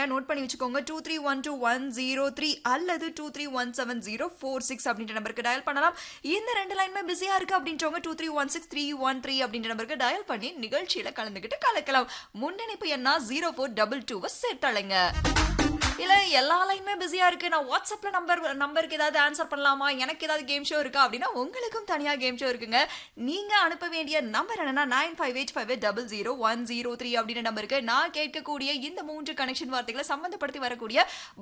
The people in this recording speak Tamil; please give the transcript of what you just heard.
நோட் பண்ணி வச்சுக்கோங்க two three one two one zero three அல்லது two three one seven zero four six அப்படின்ற நம்பருக்கு டயல் பண்ணலாம் இந்த ரெண்டு லைனுமே பிஸியா இருக்கு அப்படின்றவங்க two three one six three one three அப்படின்ற நம்பருக்கு டயல் பண்ணி நிகழ்ச்சியில கலந்துக்கிட்டு கலக்கலாம் முன்னணிப்பு என்ன ஜீரோ ஃபோர் டபுள் டூவை சேர்த்தலைங்க இல்ல எல்லா லைனுமே பிஸியா இருக்கு நான் வாட்ஸ்அப்ல நம்பர் நம்பருக்கு ஏதாவது ஆன்சர் பண்ணலாமா எனக்கு ஏதாவது கேம் ஷோ இருக்கா அப்படின்னா உங்களுக்கும் தனியா கேம் ஷோ இருக்குங்க நீங்க அனுப்ப வேண்டிய நம்பர் என்னன்னா nine five eight five eight double zero one zero three அப்படின்ற நம்பருக்கு நான் கேட்கக்கூடிய இந்த மூன்று கனெக்ஷன் வார்த்தைகளை சம்பந்தப்படுத்தி வரக்கூடிய